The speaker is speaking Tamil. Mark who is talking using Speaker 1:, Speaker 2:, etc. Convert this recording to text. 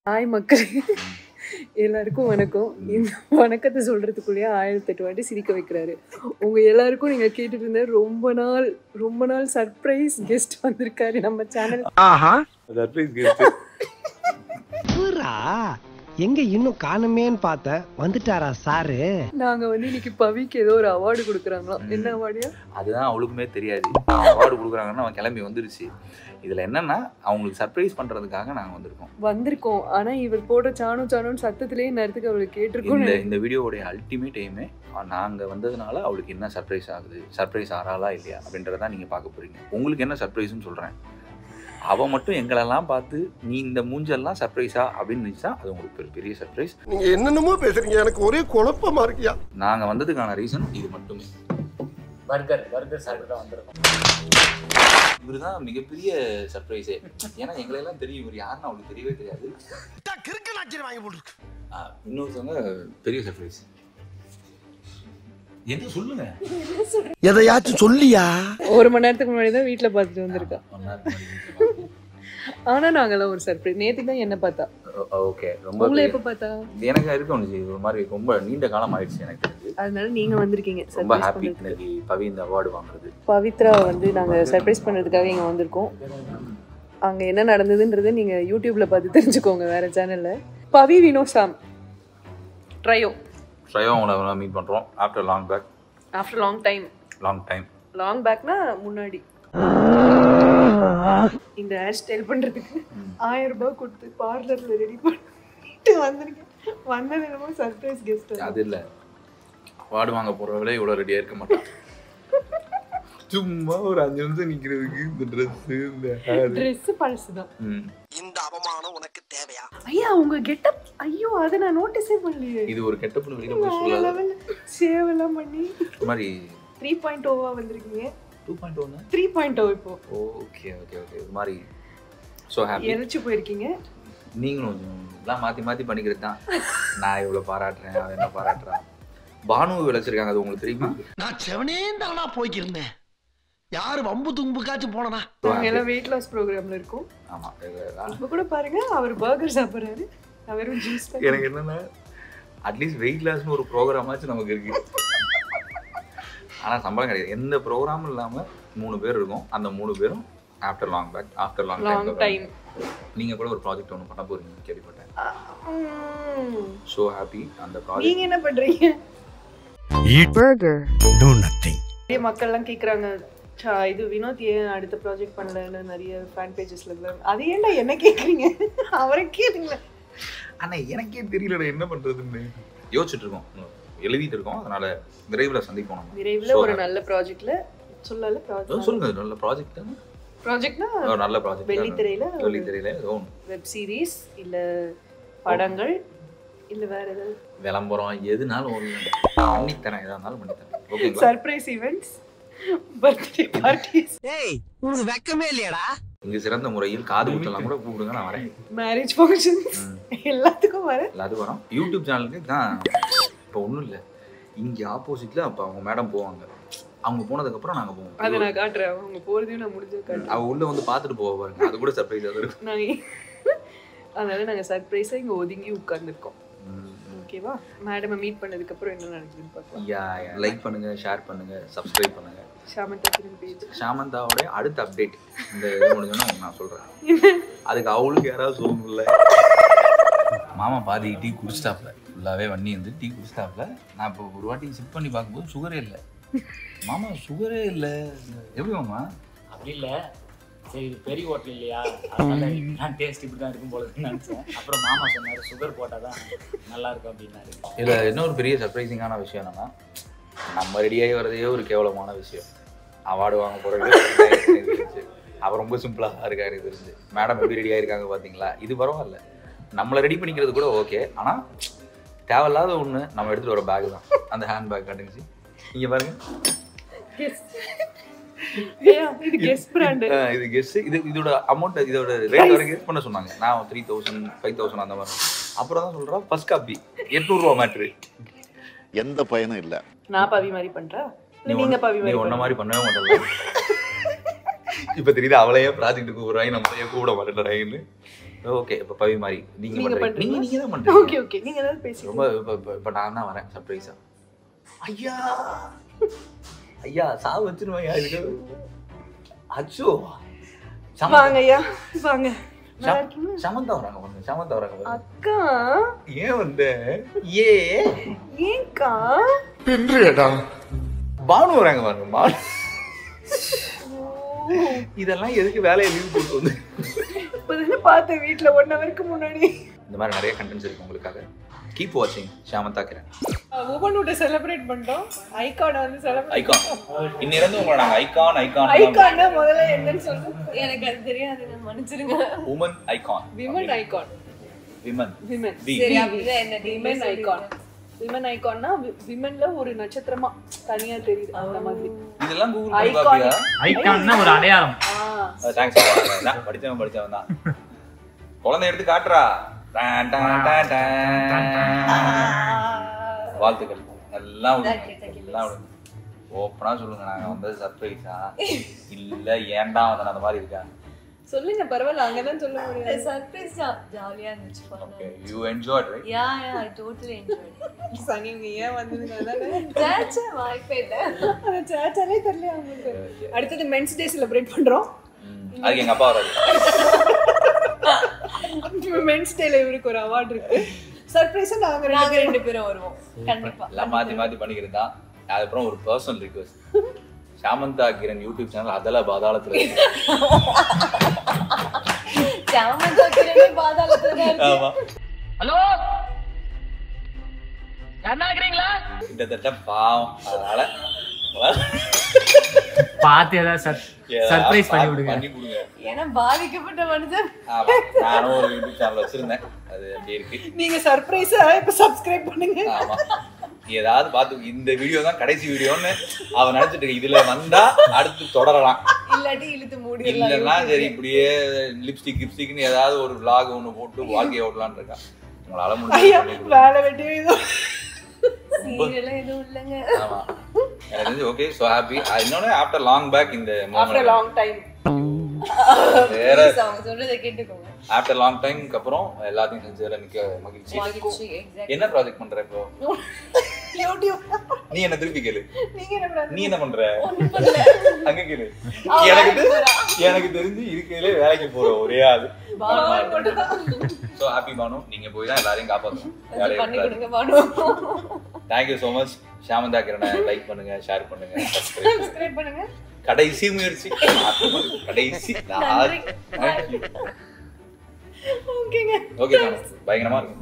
Speaker 1: ஹாய் மக்களே எல்லாருக்கும் வணக்கம் இந்த வணக்கத்தை சொல்றதுக்குள்ளேயே ஆயிரத்தெட்டு வாட்டி சிரிக்க வைக்கிறாரு உங்க எல்லாருக்கும் நீங்க கேட்டுட்டு இருந்த ரொம்ப நாள் ரொம்ப நாள் சர்ப்ரைஸ் கெஸ்ட் வந்திருக்காரு நம்ம சேனல்
Speaker 2: ஆஹா
Speaker 3: சர்ப்ரைஸ் கெஸ்ட்
Speaker 2: புறா எங்க இன்னும் காணுமேன்னு பார்த்தேன் வந்துட்டாரா சாரு
Speaker 1: நாங்க வந்து இன்னைக்கு பவிக்கு ஏதோ ஒரு அவார்டு கொடுக்குறாங்களாம் என்ன அவார்டியா
Speaker 3: அதுதான் அவளுக்குமே தெரியாது அவார்டு கொடுக்குறாங்கன்னா அவன் கிளம்பி வந்துருச்சு இதுல என்னன்னா அவங்களுக்கு சர்ப்ரைஸ் பண்றதுக்காக நாங்க வந்திருக்கோம்
Speaker 1: வந்திருக்கோம் ஆனா இவர் போடுற சாணம் சாணம் சத்தத்திலேயே நேரத்துக்கு அவளுக்கு கேட்டிருக்கோம்
Speaker 3: இந்த இந்த வீடியோவுடைய அல்டிமேட் எய்மே நாங்க வந்ததுனால அவளுக்கு என்ன சர்ப்ரைஸ் ஆகுது சர்ப்ரைஸ் ஆறாளா இல்லையா அப்படின்றத நீங்க பார்க்க போறீங்க உங்களுக்கு என்ன சர்ப்ரைஸ்னு சொல்றேன் அவ மட்டும் எங்களெல்லாம் பார்த்து நீ இந்த மூஞ்செல்லாம் சர்ப்ரைஸா அப்படின்னு நினைச்சா அது உங்களுக்கு பெரிய- பெரிய சர்ப்ரைஸ்
Speaker 4: நீங்க என்னென்னமோ பேசுறீங்க எனக்கு ஒரே குழப்பமா இருக்கியா
Speaker 3: நாங்க வந்ததுக்கான ரீசன் இது மட்டுமே
Speaker 5: பர்கர் பர்கர் சாப்பிட்டு தான் வந்திருக்கோம்
Speaker 3: இவருதான் மிகப்பெரிய சர்ப்ரைஸே ஏன்னா எங்களெல்லாம் தெரியும் இவர் யாருன்னு அவளுக்கு தெரியவே தெரியாது
Speaker 4: கிறுக்கு நாச்சரி வாங்கி போட்டுருக்கு
Speaker 3: ஆ, இன்னொருத்தவங்க பெரிய சர்ப்ரைஸ் என்ன சொல்லுங்க
Speaker 4: எதையாச்சும் சொல்லியா
Speaker 1: ஒரு மணி நேரத்துக்கு முன்னாடி தான் வீட்டுல பார்த்துட்டு வந்திருக்கா
Speaker 3: ஒன் ஹவர் முன்னாடி வீட்டுல பார்த்தேன்.
Speaker 1: ஆனா நாங்கெல்லாம் ஒரு சர்ப்ரைஸ் நேத்து தான் என்ன பார்த்தா
Speaker 3: ஓ- ஓகே ரொம்ப
Speaker 1: உங்களை
Speaker 3: பெரிய-
Speaker 1: எப்ப பார்த்தா
Speaker 3: எனக்கு இருக்க ஒன்று ஒரு மாதிரி ரொம்ப நீண்ட காலம் ஆயிடுச்சு எனக்கு தெரிஞ்சு
Speaker 1: அதனால நீங்க வந்திருக்கீங்க
Speaker 3: ரொம்ப
Speaker 1: சர்ப்ரைஸ்
Speaker 3: ஹாப்பி
Speaker 1: பண்றதுக்கு
Speaker 3: இன்னைக்கு பவி இந்த அவார்டு வாங்குறது
Speaker 1: பவித்ரா வந்து நாங்க சர்ப்ரைஸ் பண்றதுக்காக இங்க வந்திருக்கோம் அங்க என்ன நடந்ததுன்றதை நீங்க யூடியூப்ல பார்த்து தெரிஞ்சுக்கோங்க வேற சேனல்ல பவி வினோ சாம் ட்ரையோ
Speaker 3: ஸ்ரயா உங்களை மீட் பண்றோம் after long back
Speaker 1: after long time
Speaker 3: long time
Speaker 1: long பேக்னா முன்னாடி இந்த ஹேர் ஸ்டைல் பண்றதுக்கு ஆயிரம் ரூபாய் கொடுத்து பார்லர்ல ரெடி பண்ணிட்டு வந்திருக்கேன் வந்தது என்னமோ சர்ப்ரைஸ் கெஸ்ட்
Speaker 3: அது இல்ல அவார்டு வாங்க போறவங்களே இவ்வளவு ரெடியா இருக்க மாட்டான் சும்மா ஒரு அஞ்சு நிமிஷம் நிக்கிறதுக்கு இந்த ட்ரெஸ் இந்த hair.
Speaker 1: ட்ரெஸ் பழசுதான்
Speaker 3: ம்.
Speaker 4: இந்த அவமானம் உனக்கு தேவையா
Speaker 1: ஐயா உங்க கெட்டப் ஐயோ அதை நான் நோட்டீஸே பண்ணலையே
Speaker 3: இது ஒரு கெட்டப்புன்னு வெளியில போய்
Speaker 1: வேற
Speaker 3: சொல்லாத
Speaker 1: level. சேவ் எல்லாம் பண்ணி
Speaker 3: இந்த மாதிரி
Speaker 1: த்ரீ பாயிண்ட் ஓவா வந்திருக்கீங்க
Speaker 3: டூ பாயிண்ட் ஒன்று
Speaker 1: த்ரீ பாயிண்ட் ஓ இப்போ
Speaker 3: ஓகே ஓகே ஓகே இது மாதிரி ஸோ ஹாப்பி
Speaker 1: இறைச்சி போயிருக்கீங்க
Speaker 3: நீங்களும் கொஞ்சம் எல்லாம் மாற்றி மாற்றி பண்ணிக்கிறது தான் நான் இவ்வளோ பாராட்டுறேன் அவன் என்ன பாராட்டுறான் பானு விளைச்சிருக்காங்க அது உங்களுக்கு தெரியுமா
Speaker 4: நான் செவனே தானா போய்க்கிருந்தேன் யாரு வம்பு தும்புக்காச்சும் போனனா
Speaker 1: நாங்க எல்லாம் வெயிட் லாஸ் ப்ரோக்ராம்ல இருக்கோம்
Speaker 3: ஆமாம் இதுதான்.
Speaker 1: இப்ப கூட பாருங்க அவர் பர்கர் சாப்பிடுறாரு நான் வெறும் ஜூஸ்
Speaker 3: எனக்கு என்னன்னா அட்லீஸ்ட் வெயிட் லாஸ்னு ஒரு ப்ரோக்ராமாச்சும் நமக்கு இருக்கு ஆனால் சம்பளம் கிடையாது எந்த ப்ரோக்ராமும் இல்லாமல் மூணு பேர் இருக்கும் அந்த மூணு பேரும் after long back after long
Speaker 1: long time
Speaker 3: நீங்கள் கூட ஒரு ப்ராஜெக்ட் ஒன்று பண்ண போறீங்க கேள்விப்பட்டேன் ஸோ ஹாப்பி அந்த ப்ராஜெக்ட்
Speaker 1: நீங்க என்ன பண்றீங்க
Speaker 2: டூ நத்திங்
Speaker 1: நிறைய மக்கள்லாம் கேக்குறாங்க "சா, இது வினோத் ஏன் அடுத்த ப்ராஜெக்ட் பண்ணலன்னு நிறைய ஃபேன் பேஜஸ்ல அது ஏன்டா என்ன கேக்குறீங்க அவரை கேளுங்களேன்
Speaker 3: ஆனால் எனக்கே தெரியல என்ன பண்ணுறதுன்னு யோசிச்சுட்டு இருக்கோம் எழுதிட்டு இருக்கோம் அதனால விரைவில் சந்திப்போம் நம்ம
Speaker 1: விரைவில்
Speaker 3: So
Speaker 1: ஒரு
Speaker 3: happy.
Speaker 1: நல்ல ப்ராஜெக்ட்ல சொல்லல
Speaker 3: ஏதோ
Speaker 1: ப்ராஜெக்ட்
Speaker 3: சொல்லுங்க நல்ல ப்ராஜெக்ட்
Speaker 1: ப்ராஜெக்ட்னா
Speaker 3: ஒரு நல்ல ப்ராஜெக்ட்
Speaker 1: வெள்ளித்திரையில
Speaker 3: வெள்ளித்திரையில ஏதோ ஒன்று
Speaker 1: வெப் சீரிஸ் இல்ல படங்கள் இல்ல வேற ஏதாவது
Speaker 3: விளம்பரம் எதுனாலும் ஒரு பண்ணித்தரேன் எதா இருந்தாலும் பண்ணித்தரேன் ஓகேங்களா
Speaker 1: சர்ப்ரைஸ் ஈவெண்ட்ஸ் பர்த்டே பார்ட்டிஸ்
Speaker 2: ஏய் உனக்கு வெக்கமே இல்லையாடா
Speaker 3: இங்க சிறந்த முறையில் காது குத்தலாம் கூட கூப்பிடுங்க நான் வரேன்
Speaker 1: மேரேஜ் ஃபங்க்ஷன்ஸ்
Speaker 3: ம்.
Speaker 1: எல்லாத்துக்கும் வர
Speaker 3: எல்லாத்துக்கும் வரோம் யூடியூப் சேனலுக்கு தான் இப்போ ஒன்றும் இல்லை இங்கே ஆப்போசிட்டில் அப்போ அவங்க மேடம் போவாங்க அவங்க போனதுக்கப்புறம் நாங்கள்
Speaker 1: அதை
Speaker 3: போவோம்
Speaker 1: நான் காட்டுறேன் அவங்க போறதையும் நான் முடிஞ்சு காட்டுறேன்
Speaker 3: அவ உள்ள வந்து பார்த்துட்டு போவா பாருங்க அது கூட சர்ப்ரைஸாக தான் இருக்கும்
Speaker 1: நாங்க அதனால நாங்க சர்ப்ரைஸா இங்க ஒதுங்கி உட்கார்ந்துருக்கோம் ஓகேவா மேடமை மீட் பண்ணதுக்கு அப்புறம் என்ன நடக்குதுன்னு பார்க்கலாம்
Speaker 3: யா லைக் பண்ணுங்க ஷேர் பண்ணுங்க சப்ஸ்கிரைப் பண்ணுங்க
Speaker 1: ஷாமந்தா ஃபிலிம் பேஜ்
Speaker 3: சாமந்தாவோட அடுத்த அப்டேட் இந்த இது முடிஞ்சோன்னா நான் சொல்கிறேன் அதுக்கு அவளுக்கு யாராவது சொல்லணும்ல மாமா பாதி டீ குடிச்சிட்டாப்ல ஃபுல்லாகவே வண்டி வந்து டீ குடிச்சிட்டாப்ல நான் இப்போ ஒரு வாட்டி சிப் பண்ணி பார்க்கும்போது சுகரே இல்லை மாமா சுகரே இல்லை எப்படி மாமா
Speaker 5: அப்படி இல்ல சரி இது பெரிய ஹோட்டல் இல்லையா அதனால நான் டேஸ்ட் இப்படி தான் இருக்கும் போல இருக்குன்னு நினைச்சேன் அப்புறம் மாமா சொன்னாரு சுகர் போட்டாதான் நல்லா இருக்கும் அப்படின்னாரு
Speaker 3: இதில் இன்னொரு பெரிய சர்ப்ரைசிங்கான விஷயம் என்னன்னா நம்ம ரெடியாகி வரதே ஒரு கேவலமான விஷயம் அவார்டு வாங்க போகிறது அவ ரொம்ப சிம்பிளாக தான் இருக்கா எனக்கு தெரிஞ்சு மேடம் எப்படி ரெடி ஆயிருக்காங்க பார்த்தீங்களா இது பரவாயில்ல நம்மளை ரெடி பண்ணிக்கிறது கூட ஓகே ஆனால் தேவையில்லாத ஒன்று நம்ம எடுத்துகிட்டு வர பேக் தான் அந்த ஹேண்ட் பேக் கட்டுச்சு இங்கே பாருங்க
Speaker 1: இது கெஸ்ட் பிராண்ட்
Speaker 3: அஹ் இது கெஸ்ட் இது இதோட அமௌண்ட் இதோட ரேட் வரை கெஸ் பண்ண சொன்னாங்க நான் த்ரீ தௌசண்ட் ஃபைவ் தௌசண்ட் அந்த மாதிரி அப்புறம் தான் சொல்கிறா ஃபர்ஸ்ட் காப்பி எட்நூறுரூவா மேட்ரு
Speaker 6: எந்த பயனும் இல்லை
Speaker 1: நான் பவி மாதிரி பண்றா இல்ல
Speaker 3: நீ
Speaker 1: நீங்க
Speaker 3: ஒண்ணு-
Speaker 1: பவி
Speaker 3: நீ
Speaker 1: மாதிரி
Speaker 3: ஒன்ன
Speaker 1: பண்றா?
Speaker 3: மாதிரி பண்ணவே மாட்டேன் இப்ப தெரியுது அவளையே ப்ராஜெக்ட் கூப்பிடுறாங்க நம்மளையே கூப்பிட மாட்டேன்றாங்கன்னு ஓகே இப்போ பவி மாதிரி நீங்க
Speaker 1: நீங்க
Speaker 3: பண்றீங்க நீங்க
Speaker 1: பண்றீங்களா?
Speaker 3: நீங்க தான் பண்றீங்க
Speaker 1: ஓகே ஓகே நீங்க ஏதாவது பேசி
Speaker 3: ரொம்ப இப்போ இப்போ இப்போ நான் தான் வரேன் சர்ப்ரைஸா ஐயா ஐயா சா வச்சிருவேன் இதுக்கு அச்சோ சமந்தா
Speaker 1: வாங்க ஐயா வாங்க நல்லா
Speaker 3: சம-
Speaker 1: இருக்கீங்களா?
Speaker 3: சமந்தா வராங்க பாருங்க சமந்தா வராங்க பாருங்க
Speaker 1: அக்கா
Speaker 3: ஏன் வந்த ஏ
Speaker 1: ஏன்க்கா
Speaker 3: பானு வராங்க பாருங்க பானு இதெல்லாம் எதுக்கு வேலையை லீவ் போட்டு வந்து
Speaker 1: இப்போதானே பார்த்தேன் வீட்ல ஒன் ஹவருக்கு முன்னாடி
Speaker 3: இந்த மாதிரி நிறைய கண்டென்ட்ஸ் இருக்கு உங்களுக்காக கீப் வாட்சிங் ஷாமந்தா கிரண்
Speaker 1: ஒவ்வொன்றுட செலிப்ரேட் பண்ணிட்டோம் ஐகானை வந்து செலிப்ரேட்
Speaker 3: ஐகான் இன்னிலிருந்து உங்களை நாங்கள் ஐகான் ஐகான்
Speaker 1: ஐகான்னா முதல்ல என்னன்னு சொல்லு
Speaker 7: எனக்கு அது தெரியாது மன்னிச்சிருங்க
Speaker 3: woman icon
Speaker 1: women icon
Speaker 3: women
Speaker 1: women
Speaker 3: we
Speaker 7: சரி அப்படிதான் என்ன
Speaker 1: விமன் ஐகான் விமன் ஐகான்னா விமன்ல ஒரு நட்சத்திரமா தனியா தெரியுது அந்த மாதிரி
Speaker 3: இதெல்லாம் கூகுள் பண்ணி
Speaker 1: Iconic.
Speaker 3: பாப்பியா
Speaker 5: ஐகான்னா ஒரு அடையாளம்
Speaker 1: ஆ
Speaker 3: தேங்க்ஸ் நான் படிச்சவன் படிச்சவன் தான் குழந்தை எடுத்து காட்டுறா டான், டான், டான், டான். வாழ்த்துக்கள் எல்லாம் விடுங்க எல்லாம் விடுங்க ஓப்பனா சொல்லுங்க நாங்க வந்தது சர்ப்ரைஸா இல்ல ஏன்டா வந்தேன் அந்த மாதிரி இருக்கா
Speaker 1: சொல்லுங்க பரவாயில்ல அங்கதான் சொல்ல முடியாது
Speaker 7: சர்ப்ரைஸ் ஜாலியா இருந்துச்சு
Speaker 3: okay you enjoy right
Speaker 7: yeah yeah I totally enjoy
Speaker 1: சனி நீ ஏன் வந்ததுங்க அதானே
Speaker 7: சேச்சே வாய்ப்பே இல்ல
Speaker 1: அந்த சேச்சாலே தெரியல அவங்களுக்கு அடுத்தது மென்ஸ் டே செலிப்ரேட் பண்றோம்
Speaker 3: அதுக்கு எங்க அப்பா வராது
Speaker 1: மென்ஸ் டேல இவருக்கு ஒரு அவார்ட் இருக்கு சர்ப்ரைஸா நாங்க ரெண்டு
Speaker 7: நாங்க ரெண்டு பேரும் வருவோம் கண்டிப்பா
Speaker 3: எல்லாம் மாத்தி மாத்தி பண்ணிக்கிறது தான் அதுக்கப்புறம் ஒரு personal request Samantha Kiran YouTube channel அதல பாதாளத்துல இருக்கு
Speaker 7: ஜாமன் தோக்கிறே பாதாளத்துல தான் இருக்கு
Speaker 3: ஆமா
Speaker 2: ஹலோ யாருன்னா இருக்கிறீங்களா
Speaker 3: கிட்டத்தட்ட பாவம் அதனால
Speaker 5: பார்த்து ஏதாவது சர்ப்ரைஸ் பண்ணி விடுங்க
Speaker 3: பண்ணி கொடுங்க
Speaker 7: ஏன்னா பாதிக்கப்பட்ட மனுஷன்
Speaker 3: ஆமா நானும் ஒரு யூடியூப் சேனல் வச்சிருந்தேன் அது அப்படி இருக்கு
Speaker 1: நீங்க சர்ப்ரைஸா இப்ப சப்ஸ்கிரைப் பண்ணுங்க
Speaker 3: ஆமா ஏதாவது பார்த்து இந்த வீடியோ தான் கடைசி வீடியோன்னு அவன் நினைச்சிட்டு இருக்கு. இதுல வந்தா அடுத்து தொடரலாம்
Speaker 7: இல்லாட்டி இழுத்து மூடிடலாம்
Speaker 3: இல்லைன்னா சரி இப்படியே லிப்ஸ்டிக் கிப்ஸ்டிக்னு ஏதாவது ஒரு vlog ஒண்ணு போட்டு வாழ்க்கையை ஓட்டலாம்னு இருக்கான் உங்களால
Speaker 1: ஐயா
Speaker 3: முடியும்
Speaker 1: வேலை வெட்டியும் இதுவும்
Speaker 7: சீரியலாம் எதுவும் இல்லைங்க
Speaker 3: ஆமா எனக்கு தெரிஞ்சு ஓகே ஸோ ஹாப்பி இன்னொன்னு ஆஃப்டர் லாங் பேக் இந்த
Speaker 1: ஆஃப்டர் லாங் டைம்
Speaker 3: வேற
Speaker 7: Please, அவங்க சொல்றதை கேட்டுக்கோங்க
Speaker 3: ஆஃப்டர் லாங் டைம்க்கு அப்புறம் எல்லாத்தையும் செஞ்சதுல மிக்க மகிழ்ச்சி
Speaker 7: மகிழ்ச்சி எக்ஸாக்ட்
Speaker 3: என்ன ப்ராஜெக்ட் பண்ற இப்போ
Speaker 1: யூடியூப்
Speaker 3: நீ என்ன திருப்பி கேளு
Speaker 1: நீங்க என்ன பண்ண-
Speaker 3: நீ என்ன பண்ற அங்க கேளு எனக்கு தெ- எனக்கு தெரிஞ்சு இருக்கிறதுலே வேலைக்கு போற ஒரே ஆளு சோ ஹாப்பி பானு நீங்க போய் தான் எல்லாரையும்
Speaker 7: பண்ணி
Speaker 3: காப்பாத்தணும்
Speaker 7: கொடுங்க பாடு
Speaker 3: தேங்க்யூ ஸோ மச் ஷாமந்தா கிரணை லைக் பண்ணுங்க ஷேர் பண்ணுங்க subscribe பண்ணுங்க.
Speaker 1: சப்ஸ்கிரைப் பண்ணுங்க
Speaker 3: கடைசி முயற்சி கடைசி
Speaker 7: நன்றி.
Speaker 3: ஓகே
Speaker 1: ஓகேங்க
Speaker 3: ஓகே பயங்கரமா இருக்கும்